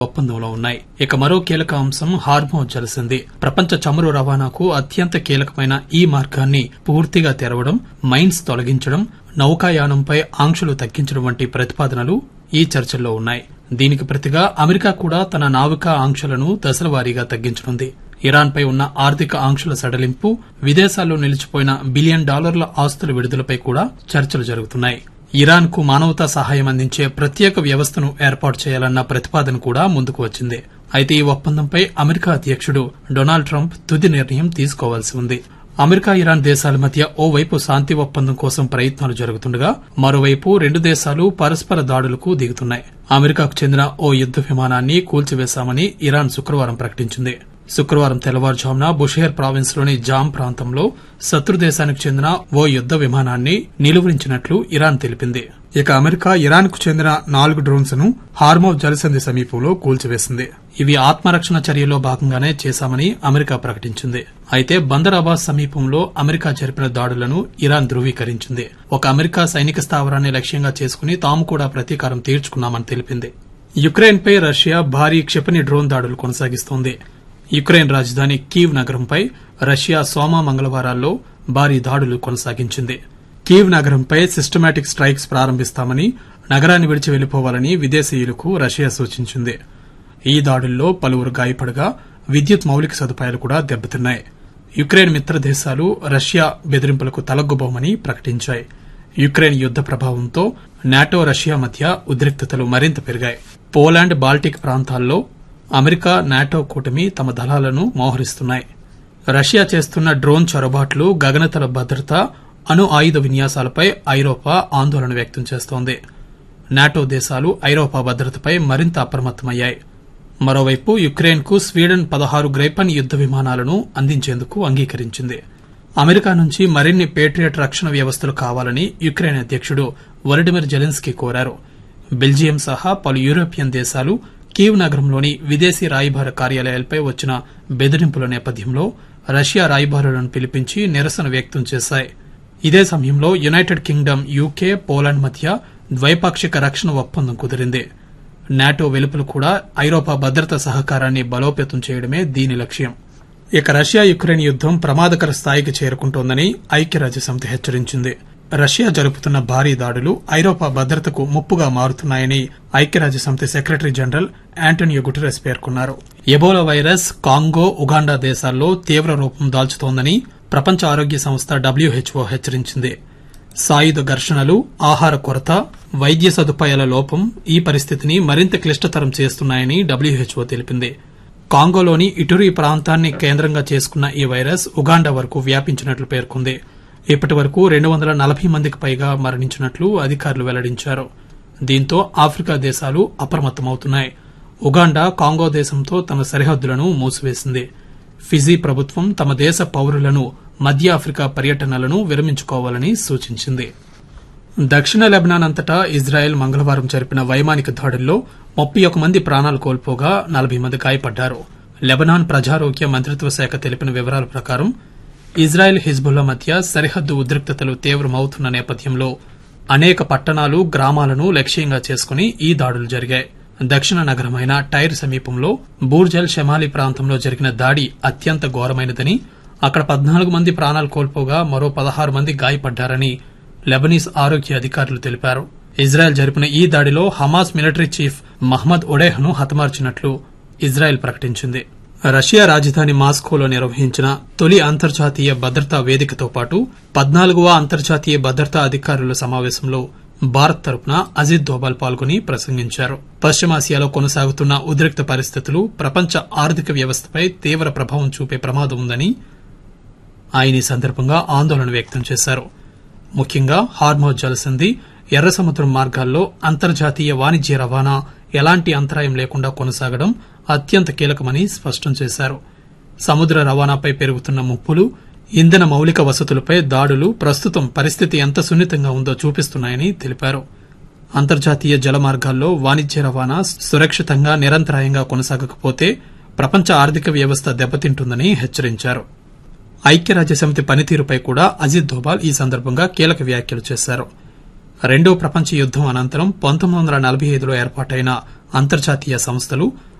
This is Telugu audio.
ఒప్పందంలో ఉన్నాయి ఇక మరో కీలక అంశం హార్మోజ్ జలసంధి ప్రపంచ చమురు రవాణాకు అత్యంత కీలకమైన ఈ మార్గాన్ని పూర్తిగా తెరవడం మైన్స్ తొలగించడం నౌకాయానంపై ఆంక్షలు తగ్గించడం వంటి ప్రతిపాదనలు ఈ చర్చల్లో ఉన్నాయి దీనికి ప్రతిగా అమెరికా కూడా తన నావికా ఆంక్షలను దశలవారీగా తగ్గించనుంది ఇరాన్పై ఉన్న ఆర్థిక ఆంక్షల సడలింపు విదేశాల్లో నిలిచిపోయిన బిలియన్ డాలర్ల ఆస్తుల విడుదలపై కూడా చర్చలు జరుగుతున్నాయి ఇరాన్ కు మానవతా సహాయం అందించే ప్రత్యేక వ్యవస్థను ఏర్పాటు చేయాలన్న ప్రతిపాదన కూడా ముందుకు వచ్చింది అయితే ఈ ఒప్పందంపై అమెరికా అధ్యక్షుడు డొనాల్డ్ ట్రంప్ తుది నిర్ణయం తీసుకోవాల్సి ఉంది అమెరికా ఇరాన్ దేశాల మధ్య ఓవైపు శాంతి ఒప్పందం కోసం ప్రయత్నాలు జరుగుతుండగా మరోవైపు రెండు దేశాలు పరస్పర దాడులకు దిగుతున్నాయి అమెరికాకు చెందిన ఓ యుద్ద విమానాన్ని కూల్చివేశామని ఇరాన్ శుక్రవారం ప్రకటించింది శుక్రవారం తెల్లవారుజామున బుషేర్ ప్రావిన్స్ లోని జామ్ ప్రాంతంలో శత్రు దేశానికి చెందిన ఓ యుద్ద విమానాన్ని నిలువరించినట్లు ఇరాన్ తెలిపింది ఇక అమెరికా ఇరాన్ కు చెందిన నాలుగు డ్రోన్స్ ను హార్మోవ్ జలసంధి సమీపంలో కూల్చివేసింది ఇవి ఆత్మరక్షణ చర్యలో భాగంగానే చేశామని అమెరికా ప్రకటించింది అయితే బందర్ అబాస్ సమీపంలో అమెరికా జరిపిన దాడులను ఇరాన్ ధృవీకరించింది ఒక అమెరికా సైనిక స్థావరాన్ని లక్ష్యంగా చేసుకుని తాము కూడా ప్రతీకారం తీర్చుకున్నామని తెలిపింది యుక్రెయిన్ పై రష్యా భారీ క్షిపణి డ్రోన్ దాడులు కొనసాగిస్తోంది యుక్రెయిన్ రాజధాని కీవ్ నగరంపై రష్యా సోమ మంగళవారాల్లో భారీ దాడులు కొనసాగించింది కీవ్ నగరంపై సిస్టమాటిక్ స్ట్రైక్స్ ప్రారంభిస్తామని నగరాన్ని విడిచి వెళ్లిపోవాలని విదేశీయులకు రష్యా సూచించింది ఈ దాడుల్లో పలువురు గాయపడగా విద్యుత్ మౌలిక సదుపాయాలు కూడా దెబ్బతిన్నాయి యుక్రెయిన్ మిత్ర దేశాలు రష్యా బెదిరింపులకు తలగ్గబోమని ప్రకటించాయి యుక్రెయిన్ యుద్ద ప్రభావంతో నాటో రష్యా మధ్య ఉద్రిక్తతలు మరింత పెరిగాయి పోలాండ్ బాల్టిక్ ప్రాంతాల్లో అమెరికా నాటో కూటమి తమ దళాలను మోహరిస్తున్నాయి రష్యా చేస్తున్న డ్రోన్ చొరబాట్లు గగనతల భద్రత అణు ఆయుధ విన్యాసాలపై ఐరోపా ఆందోళన వ్యక్తం చేస్తోంది నాటో దేశాలు ఐరోపా భద్రతపై మరింత అప్రమత్తమయ్యాయి మరోవైపు యుక్రెయిన్ కు స్వీడన్ పదహారు గ్రైపన్ యుద్ద విమానాలను అందించేందుకు అంగీకరించింది అమెరికా నుంచి మరిన్ని పేట్రియట్ రక్షణ వ్యవస్థలు కావాలని యుక్రెయిన్ అధ్యక్షుడు వొలడిమిర్ జెలెన్స్కీ కోరారు బెల్జియం సహా పలు యూరోపియన్ దేశాలు కీవ్ నగరంలోని విదేశీ రాయబార కార్యాలయాలపై వచ్చిన బెదిరింపుల నేపథ్యంలో రష్యా రాయబారులను పిలిపించి నిరసన వ్యక్తం చేశాయి ఇదే సమయంలో యునైటెడ్ కింగ్డమ్ యూకే పోలాండ్ మధ్య ద్వైపాక్షిక రక్షణ ఒప్పందం కుదిరింది నాటో వెలుపల కూడా ఐరోపా భద్రతా సహకారాన్ని బలోపేతం చేయడమే దీని లక్ష్యం ఇక రష్యా యుక్రెయిన్ యుద్దం ప్రమాదకర స్థాయికి చేరుకుంటోందని ఐక్యరాజ్యసమితి హెచ్చరించింది రష్యా జరుపుతున్న భారీ దాడులు ఐరోపా భద్రతకు ముప్పుగా మారుతున్నాయని ఐక్యరాజ్యసమితి సెక్రటరీ జనరల్ యాంటోనియో గుటెరస్ పేర్కొన్నారు ఎబోలా వైరస్ కాంగో ఉగాండా దేశాల్లో తీవ్ర రూపం దాల్చుతోందని ప్రపంచ ఆరోగ్య సంస్థ డబ్ల్యూహెచ్ఓ హెచ్చరించింది సాయుధ ఘర్షణలు ఆహార కొరత వైద్య సదుపాయాల లోపం ఈ పరిస్థితిని మరింత క్లిష్టతరం చేస్తున్నాయని డబ్ల్యూహెచ్ఓ తెలిపింది కాంగోలోని ఇటురీ ప్రాంతాన్ని కేంద్రంగా చేసుకున్న ఈ వైరస్ ఉగాండా వరకు వ్యాపించినట్లు పేర్కొంది ఇప్పటి వరకు రెండు వందల నలభై మందికి పైగా మరణించినట్లు అధికారులు వెల్లడించారు దీంతో ఆఫ్రికా దేశాలు అప్రమత్తమవుతున్నాయి ఉగాండా కాంగో దేశంతో తన సరిహద్దులను మూసివేసింది ఫిజీ ప్రభుత్వం తమ దేశ పౌరులను మధ్య ఆఫ్రికా పర్యటనలను విరమించుకోవాలని సూచించింది దక్షిణ లెబనాన్ అంతటా ఇజ్రాయెల్ మంగళవారం జరిపిన వైమానిక దాడుల్లో ముప్పై ఒక మంది ప్రాణాలు కోల్పోగా నలభై మంది గాయపడ్డారు లెబనాన్ ప్రజారోగ్య మంత్రిత్వ శాఖ తెలిపిన వివరాల ప్రకారం ఇజ్రాయెల్ హిజ్బుల్లా మధ్య సరిహద్దు ఉద్రిక్తతలు తీవ్రమవుతున్న నేపథ్యంలో అనేక పట్టణాలు గ్రామాలను లక్ష్యంగా చేసుకుని ఈ దాడులు జరిగాయి దక్షిణ నగరమైన టైర్ సమీపంలో బూర్జల్ షమాలి ప్రాంతంలో జరిగిన దాడి అత్యంత ఘోరమైనదని అక్కడ పద్నాలుగు మంది ప్రాణాలు కోల్పోగా మరో పదహారు మంది గాయపడ్డారని లెబనీస్ ఆరోగ్య అధికారులు తెలిపారు ఇజ్రాయెల్ జరిపిన ఈ దాడిలో హమాస్ మిలిటరీ చీఫ్ మహ్మద్ ఒడేహ్ను హతమార్చినట్లు ఇజ్రాయెల్ ప్రకటించింది రష్యా రాజధాని మాస్కోలో నిర్వహించిన తొలి అంతర్జాతీయ భద్రతా వేదికతో పాటు పద్నాలుగవ అంతర్జాతీయ భద్రతా అధికారుల సమావేశంలో భారత్ తరపున అజిత్ దోబాల్ పాల్గొని ప్రసంగించారు పశ్చిమాసియాలో కొనసాగుతున్న ఉద్రిక్త పరిస్థితులు ప్రపంచ ఆర్థిక వ్యవస్థపై తీవ్ర ప్రభావం చూపే ప్రమాదం ఉందని ఆయన ఈ సందర్భంగా ఆందోళన వ్యక్తం చేశారు ముఖ్యంగా హార్మోజ్ జలసంధి ఎర్ర సముద్రం మార్గాల్లో అంతర్జాతీయ వాణిజ్య రవాణా ఎలాంటి అంతరాయం లేకుండా కొనసాగడం అత్యంత కీలకమని స్పష్టం చేశారు సముద్ర రవాణాపై పెరుగుతున్న ముప్పులు ఇంధన మౌలిక వసతులపై దాడులు ప్రస్తుతం పరిస్థితి ఎంత సున్నితంగా ఉందో చూపిస్తున్నాయని తెలిపారు అంతర్జాతీయ జల మార్గాల్లో వాణిజ్య రవాణా సురక్షితంగా నిరంతరాయంగా కొనసాగకపోతే ప్రపంచ ఆర్థిక వ్యవస్థ దెబ్బతింటుందని హెచ్చరించారు ఐక్యరాజ్యసమితి పనితీరుపై కూడా అజిత్ దోబాల్ ఈ సందర్భంగా కీలక వ్యాఖ్యలు చేశారు రెండో ప్రపంచ యుద్దం అనంతరం పంతొమ్మిది వందల నలభై ఐదులో ఏర్పాటైన అంతర్జాతీయ సంస్థలు